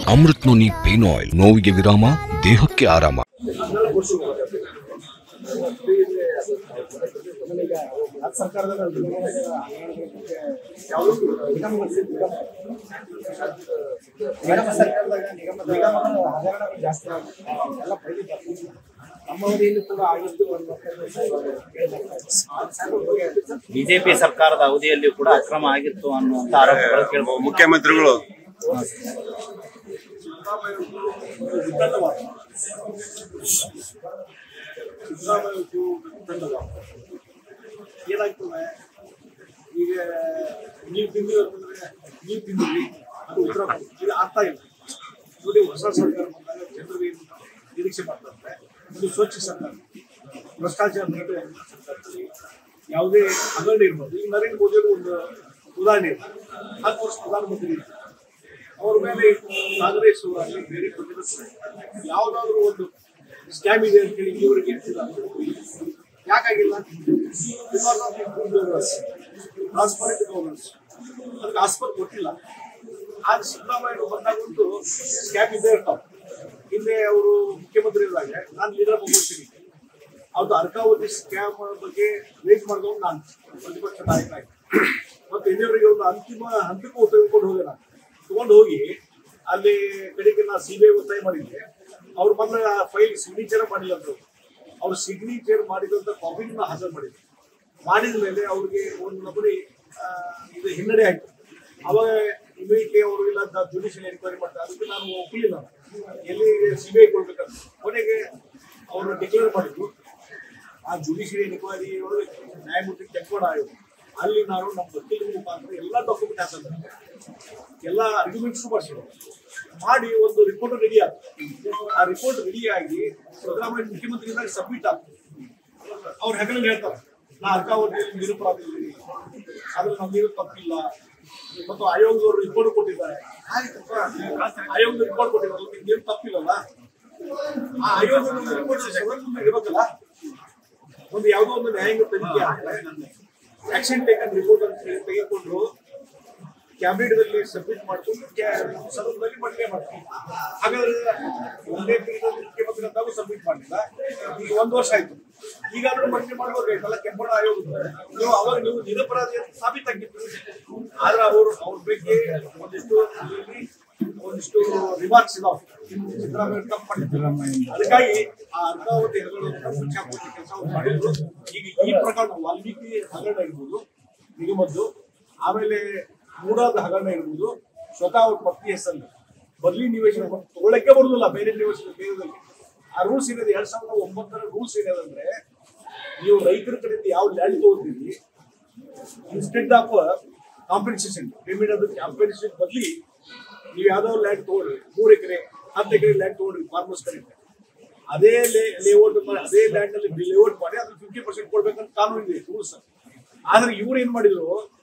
Amrit noni pain oil ನೋವಿಗೆ ವಿರಾಮ ದೇಹಕ್ಕೆ ಆರಾಮ ನಿಗಮ ಸರ್ಕಾರದಾಗ ನಿಗಮ ನಿಗಮಗಳ ಹಗರಣಗಳು ಜಾಸ್ತಿ ಆಗುತ್ತೆ ಎಲ್ಲ ಪ್ರೈವೇಟ್ ಜಾಸ್ತಿ. ನಮ್ಮ ಅವಧಿಯಲ್ಲಿ ಕೂಡ ಆಗಿತ್ತು ಒಂದು ಬಿಜೆಪಿ ಸರ್ಕಾರದ ಅವಧಿಯಲ್ಲಿ ಕೂಡ ಅಕ್ರಮ ಆಗಿತ್ತು ಅನ್ನುವಂತ ಆರೋಪಗಳು ಕೇಳ್ಬೋದು ಮುಖ್ಯಮಂತ್ರಿಗಳು ಏನಾಗ್ತದೆ ಈಗ ನೀವು ತಿಂದಿರಿ ಅಂತಂದ್ರೆ ನೀವು ತಿಂದಿರಿ ಅದು ಉತ್ತರ ಕೊಡಿ. ಇದು ಅರ್ಥ ಇಲ್ಲ ನೋಡಿ ಹೊಸ ಸರ್ಕಾರ ಬಂದಾಗ ಜನರು ಏನು ನಿರೀಕ್ಷೆ ಮಾಡ್ತಾರೆ ಇದು ಸ್ವಚ್ಛ ಸರ್ಕಾರ ಭ್ರಷ್ಟಾಚಾರ ರಹಿತ ಒಂದು ಸರ್ಕಾರದಲ್ಲಿ ಯಾವುದೇ ಹಗರಣ ಇರ್ಬೋದು ಈಗ ನರೇಂದ್ರ ಮೋದಿ ಅವರು ಒಂದು ಉದಾಹರಣೆ ಇದೆ ಹತ್ತು ವರ್ಷ ಪ್ರಧಾನಮಂತ್ರಿ ಇದ್ರು. ಅವ್ರ ಮೇಲೆ ಕಾಂಗ್ರೆಸ್ ಆಗಲಿ ಬೇರೆ ಪ್ರತಿಪಕ್ಷ ಯಾವುದಾದ್ರೂ ಒಂದು ಸ್ಕ್ಯಾಮ್ ಇದೆ ಅಂತ ಹೇಳಿ ಇವರಿಗೆ ಇರ್ತಿಲ್ಲ ಯಾಕಾಗಿಲ್ಲ because of good governance transparent governance ಅದಕ್ಕೆ ಆಸ್ಪತ್ರೆ ಕೊಟ್ಟಿಲ್ಲ ಆಗ ಸಿದ್ದರಾಮಯ್ಯ ಬಂದಾಗಂತೂ ಸ್ಕ್ಯಾಮ್ ಇದ್ದೇ ಇರ್ತಾವೆ ಹಿಂದೆ ಅವರು ಮುಖ್ಯಮಂತ್ರಿ ಇದ್ದಾಗ ನಾನು ಲೀಡರ್ ಹೋಗ್ತೀನಿ ಅವ್ರದ್ದು ಅರ್ಕಾವತಿ ಸ್ಕ್ಯಾಮ್ ಬಗ್ಗೆ ರೇಸ್ ಮಾಡಿದವನು ನಾನು ಪ್ರತಿಪಕ್ಷ ನಾಯಕ ಆಗಿ ಮತ್ತೆ ಇನ್ನೊಬ್ಬರಿಗೆ ಒಂದು ಅಂತಿಮ ಹಂತಕ್ಕೂ ತೆಗೆದುಕೊಂಡು ಹೋದೆ ನಾನು ತಗೊಂಡು ಹೋಗಿ ಅಲ್ಲಿ ಕಡೆಗೆ ನಾ ಸಿ ಬಿ ಐ ಒತ್ತಾಯ ಮಾಡಿದ್ದೆ ಅವ್ರು ಮೊದಲ ಫೈಲ್ ಸಿಗ್ನೇಚರ್ ಮಾಡಿಲ್ಲ ಅಂತ ಅವ್ರು ಸಿಗ್ನೇಚರ್ ಮಾಡಿದಂತ ಕಾಪಿನ ಹಾಜರು ಮಾಡಿದ್ರು ಮಾಡಿದ ಮೇಲೆ ಅವ್ರಿಗೆ ಒಂದು ನಮೂನಿ ಆ, ಇದು ಹಿನ್ನಡೆ ಆಯ್ತು ಅವಾಗ ಇಮಿಡಿಯೇಟ್ಲಿ ಅವ್ರಿಗೆಲ್ಲ ಜುಡಿಷಿಯಲ್ ಎನ್ಕ್ವೈರಿ ಮಾಡ್ತಾರೆ ಅದಕ್ಕೆ ನಾನು ಒಪ್ಪಲಿಲ್ಲ ಎಲ್ಲಿ ಸಿ ಬಿ ಐ ಕೊಡ್ಬೇಕಂತ ಕೊನೆಗೆ ಅವರು ಡಿಕ್ಲೇರ್ ಮಾಡಿದ್ರು ಆ ಜುಡಿಷಿಯಲ್ ಎನ್ಕ್ವೈರಿ ಒಳಗೆ ನ್ಯಾಯಮೂರ್ತಿ ಕೆಂಪೋಣ ಆಯೋಗ ಅಲ್ಲಿ ನಾನು ನಮ್ಮ ವಕೀಲರ ಮುಖಾಂತರ ಎಲ್ಲ ಡಾಕ್ಯುಮೆಂಟ್ ಹಾಕಿದ್ರೆ ಎಲ್ಲ ಅರ್ಗ್ಯುಮೆಂಟ್ಸ್ ಬರ್ಸಿದ್ರು ಮಾಡಿ ಒಂದು ರಿಪೋರ್ಟ್ ರೆಡಿ ಆಯ್ತು ಆ ರಿಪೋರ್ಟ್ ರೆಡಿ ಆಗಿ ಸಿದ್ದರಾಮಯ್ಯ ಮುಖ್ಯಮಂತ್ರಿ ಇದ್ದಾಗ ಸಬ್ಮಿಟ್ ಆಯ್ತು ಅವ್ರು ಹೆಗಲಲ್ಲಿ ಹೇಳ್ತಾರೆ ನಾ ಅರ್ಕಾವತಿಯಲ್ಲಿ ನಿರಪರಾಧ ಇದ್ದೀನಿ ಆದ್ರೆ ನಮ್ಗೇನು ತಪ್ಪಿಲ್ಲ ಮತ್ತು ಆಯೋಗದವರು ರಿಪೋರ್ಟ್ ಕೊಟ್ಟಿದ್ದಾರೆ ಆಯ್ತಪ್ಪ, ಆಯೋಗದ ರಿಪೋರ್ಟ್ ಕೊಟ್ಟಿದ್ದಾರೆ ನಿಮ್ಗೇನು ತಪ್ಪಿಲ್ಲಲ್ಲ ಆ ಆಯೋಗದ ರಿಪೋರ್ಟ್ ಇರ್ಬೇಕಲ್ಲ ಒಂದು ಯಾವುದೋ ಒಂದು ನ್ಯಾಯಾಂಗ ತನಿಖೆ ಆಕ್ಷನ್ ಟೇಕನ್ ರಿಪೋರ್ಟ್ ಅಂತ ಹೇಳಿ ತೆಗೆದುಕೊಂಡು ಕ್ಯಾಬಿನೆಟ್ದಲ್ಲಿ ಸಬ್ಮಿಟ್ ಮಾಡ್ಕೊಂಡು ಕ್ಯಾ- ಸದನದಲ್ಲಿ ಮಂಡನೆ ಮಾಡ್ತೀವಿ ಹಾಗಾದ್ರೆ ಒಂದೇ ತಿಂಗಳಲ್ಲಿ ಮುಖ್ಯಮಂತ್ರಿ ಅಂತಾಗೂ ಸಬ್ಮಿಟ್ ಮಾಡಲಿಲ್ಲ ಈಗ ಒಂದು ವರ್ಷ ಆಯ್ತು ಈಗಾದ್ರೂ ಮಂಡನೆ ಮಾಡ್ಬೋದಾಯ್ತಲ್ಲ ಕೆಂಪಣ್ಣ ಆಯೋಗ ನೀವು ಅವಾಗ ನೀವು ನಿರಪರಾಧಿ ಅಂತ ಸಾಬೀತಾಗಿತ್ತು ಆದ್ರೆ ಅವರು ಅವ್ರ ಬಗ್ಗೆ ಒಂದಿಷ್ಟು ಇಲ್ಲಿ ಒಂದಿಷ್ಟು ರಿಮಾರ್ಕ್ಸ್ ಇದಾವೆ ಸಿದ್ದರಾಮಯ್ಯ ತಪ್ಪು ಮಾಡಿದ್ರು ಅದಕ್ಕಾಗಿ ಆ ಅರ್ಕಾವತಿ ಹಗರಣವನ್ನು ಮುಚ್ಚಾಕುವ ಕೆಲಸ ಮಾಡಿದ್ರು ಈಗ ಈ ಪ್ರಕರಣ ವಾಲ್ಮೀಕಿ ಹಗರಣ ಇರ್ಬೋದು ನಿಗಮದ್ದು ಆಮೇಲೆ ಮೂಡಾದ ಹಗರಣ ಇರ್ಬೋದು ಸ್ವತಃ ಅವ್ರ ಪತ್ನಿ ಹೆಸರಲ್ಲಿ ಬದಲಿ ನಿವೇಶನ ತಗೊಳ್ಳಕ್ಕೆ ಬರುದಿಲ್ಲ ಬೇರೆ ನಿವೇಶನ ಬೇರೆದಲ್ಲಿ ಆ ರೂಲ್ಸ್ ಏನಿದೆ ಎರಡ್ ಸಾವಿರದ ಒಂಬತ್ತರ ರೂಲ್ಸ್ ಏನಿದೆ ನೀವು ರೈತರ ಕಡೆಯಿಂದ ಯಾವ ಲ್ಯಾಂಡ್ ತಗೋತೀರಿ ಇನ್ಸ್ಟೆಡ್ ಆಫ್ ಕಾಂಪೆನ್ಸೇಷನ್ ಪೇಮೆಂಟ್ ಅದು ಕಾಂಪೆನ್ಸೇಷನ್ ಬದಲಿ ನೀವು ಯಾವ್ದೋ ಲ್ಯಾಂಡ್ ತಗೊಳ್ರಿ ಮೂರ್ ಎಕರೆ ಹತ್ತು ಎಕರೆ ಲ್ಯಾಂಡ್ ತಗೊಳ್ರಿ ಫಾರ್ಮರ್ಸ್ ಕಡೆಯಿಂದ ಅದೇ ಲೇಔಟ್ ಮಾಡಿ ಅದೇ ಲ್ಯಾಂಡ್ ಅಲ್ಲಿ ಲೇಔಟ್ ಮಾಡಿ ಅದ್ರ ಫಿಫ್ಟಿ ಪರ್ಸೆಂಟ್ ಕೊಡ್ಬೇಕಂತ ಕಾನೂನು ಇದೆ ರೂಲ್ಸ್ ಆದ್ರೆ ಇವ್ರು ಏನ್ ಮಾಡಿದ್ರು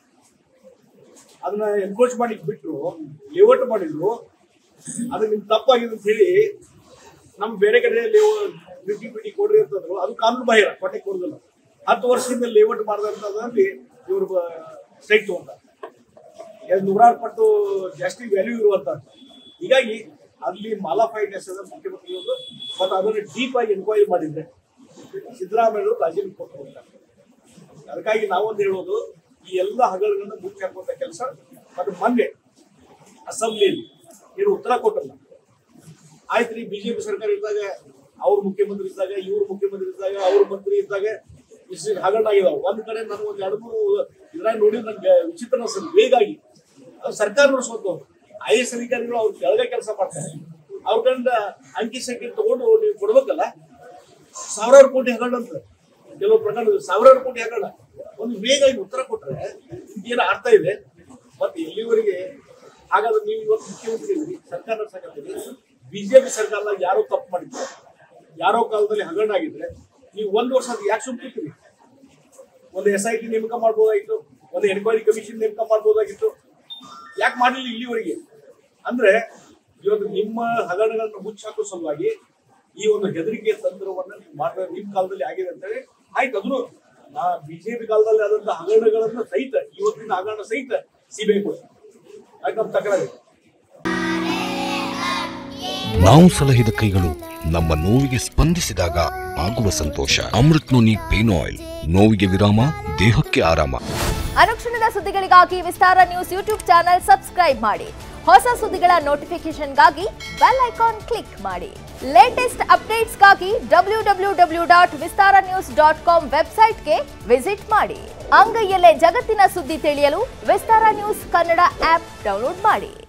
ಅದನ್ನ ಎನ್ಕ್ರೋಚ್ ಮಾಡಿ ಬಿಟ್ರು ಲೇಔಟ್ ಮಾಡಿದ್ರು ಅದು ನಿಮ್ ತಪ್ಪಾಗಿದೆ ಅಂತ ಹೇಳಿ ನಮ್ ಬೇರೆ ಕಡೆ ಫಿಫ್ಟಿ ಫಿಫ್ಟಿ ಕೊಡ್ರಿ ಅಂತಂದ್ರು ಅದು ಕಾನೂನು ಬಾಹಿರ ಕೊಟ್ಟೆ ಕೊಡುದಿಲ್ಲ ಹತ್ತು ವರ್ಷದಿಂದ ಲೇಔಟ್ ಮಾಡಿದಂತದ್ರಲ್ಲಿ ಇವರು ಸ್ಟ್ರೈಕ್ ತಗೊಂಡ್ರು ಎರಡು ನೂರಾರು ಪಟ್ಟು ಜಾಸ್ತಿ ವ್ಯಾಲ್ಯೂ ಇರುವಂತ ಹೀಗಾಗಿ ಅಲ್ಲಿ ಮಾಲಾಫೈಡ್ ಎಸೆದ ಮುಖ್ಯಮಂತ್ರಿಗಳು ಮತ್ತು ಅದನ್ನು ಡೀಪ್ ಆಗಿ ಎನ್ಕ್ವೈರಿ ಮಾಡಿದ್ರೆ ಸಿದ್ದರಾಮಯ್ಯ ರಾಜೀನಾಮೆ ಕೊಟ್ಟು ಹೋಗ್ತಾರೆ ಅದಕ್ಕಾಗಿ ನಾವೊಂದು ಹೇಳೋದು ಈ ಎಲ್ಲ ಹಗರಣಗಳನ್ನ ಮುಚ್ಚಿ ಹಾಕುವಂತ ಕೆಲಸ ಮತ್ತು ಮೊನ್ನೆ ಅಸೆಂಬ್ಲಿಯಲ್ಲಿ ಏನು ಉತ್ತರ ಕೊಟ್ಟಲ್ಲ ಆಯ್ತ್ರಿ ಬಿಜೆಪಿ ಸರ್ಕಾರ ಇದ್ದಾಗ ಅವ್ರ ಮುಖ್ಯಮಂತ್ರಿ ಇದ್ದಾಗ ಇವ್ರ ಮುಖ್ಯಮಂತ್ರಿ ಇದ್ದಾಗ ಅವ್ರ ಮಂತ್ರಿ ಇದ್ದಾಗ ಇಷ್ಟು ಹಗರಣ ಆಗಿದಾವ ಒಂದ್ ಕಡೆ ನಾನು ಒಂದ್ ಎರಡು ಮೂರು ಇದ್ರಾಗ ನೋಡಿ ನಂಗೆ ವಿಚಿತ್ರ ಅನ್ಸಲ್ಲ ವೇಗಾಗಿ ಅದು ಸರ್ಕಾರ ನಡೆಸೋದು ಐ ಎಸ್ ಅಧಿಕಾರಿಗಳು ಅವ್ರ ಕೆಳಗೆ ಕೆಲಸ ಮಾಡ್ತಾರೆ ಅವ್ರ ಕಡೆಯಿಂದ ಅಂಕಿ ಸಂಖ್ಯೆ ತಗೊಂಡು ನೀವು ಕೊಡ್ಬೇಕಲ್ಲ ಸಾವಿರಾರು ಕೋಟಿ ಹಗರಣ ಅಂತ ಕೆಲವು ಪ್ರಕರಣ ಸಾವಿರಾರು ಕೋಟಿ ಹಗರಣ ಒಂದು ವೇಗಾಗಿ ಉತ್ತರ ಕೊಟ್ರೆ ಏನು ಅರ್ಥ ಇದೆ ಮತ್ತೆ ಎಲ್ಲಿವರೆಗೆ ಹಾಗಾದ್ರೆ ನೀವು ಇವತ್ತು ಮುಖ್ಯಮಂತ್ರಿ ಇದ್ರಿ ಸರ್ಕಾರ ನಡೆಸಕತ್ತೀರಿ ಬಿಜೆಪಿ ಸರ್ಕಾರದಾಗ ಯಾರೋ ತಪ್ಪು ಮಾಡಿದ್ರು ಯಾರೋ ಕಾಲದಲ್ಲಿ ಹಗರಣ ಆಗಿದ್ರೆ ನೀವು ಒಂದು ವರ್ಷ ಅದು ಯಾಕೆ ಸುಮ್ಕಿರ್ತೀರಿ ಒಂದು ಎಸ್ ಐ ಟಿ ನೇಮಕ ಮಾಡ್ಬೋದಾಗಿತ್ತು ಒಂದು ಎನ್ಕ್ವೈರಿ ಕಮಿಷನ್ ನೇಮಕ ಮಾಡ್ಬೋದಾಗಿತ್ತು ಯಾಕೆ ಮಾಡಲಿಲ್ಲ ಇಲ್ಲಿವರೆಗೆ ಅಂದ್ರೆ ಇವತ್ತು ನಿಮ್ಮ ಹಗರಣಗಳನ್ನು ಮುಚ್ಚಾಕೋ ಸಲುವಾಗಿ ಈ ಒಂದು ಹೆದರಿಕೆ ತಂತ್ರವನ್ನ ನೀವು ಮಾಡಿದ್ರೆ ನಿಮ್ಮ ಕಾಲದಲ್ಲಿ ಆಗಿದೆ ಅಂತೇಳಿ ಆಯ್ತು ಅದನ್ನು ಬಿಜೆಪಿ ಕಾಲದಲ್ಲಿ ಆದಂತ ಹಗರಣಗಳನ್ನ ಸಹಿತ ಇವತ್ತಿನ ಹಗರಣ ಸಹಿತ ಸಿಬಿಐ ಕೊಡ್ತಾರೆ ಯಾಕೆ ನಮ್ಮ ತಕರಾರು ನಾವು ಸಲಹಿದ ಕೈಗಳು ನಮ್ಮ ನೋವಿಗೆ ಸ್ಪಂದಿಸಿದಾಗ ಆಗುವ ಸಂತೋಷ ಅಮೃತ್ ನೋನಿ ಪೇನ್ ಆಯಿಲ್ ನೋವಿಗೆ ವಿರಾಮ ದೇಹಕ್ಕೆ ಆರಾಮ ಅನುಕ್ಷಣದ ಸುದ್ದಿಗಳಿಗಾಗಿ Vistara news YouTube channel subscribe ಮಾಡಿ ಹೊಸ ಸುದ್ದಿಗಳ ನೋಟಿಫಿಕೇಶನ್ಗಾಗಿ ಬೆಲ್ ಐಕಾನ್ ಕ್ಲಿಕ್ ಮಾಡಿ ಲೇಟೆಸ್ಟ್ ಅಪ್ಡೇಟ್ಸ್ಗಾಗಿ W W W dot Vistara news dot com ವೆಬ್ಸೈಟ್ಗೆ ವಿಸಿಟ್ ಮಾಡಿ ಅಂಗೈಯಲ್ಲೇ ಜಗತ್ತಿನ ಸುದ್ದಿ ತಿಳಿಯಲು Vistara news Kannada app download ಮಾಡಿ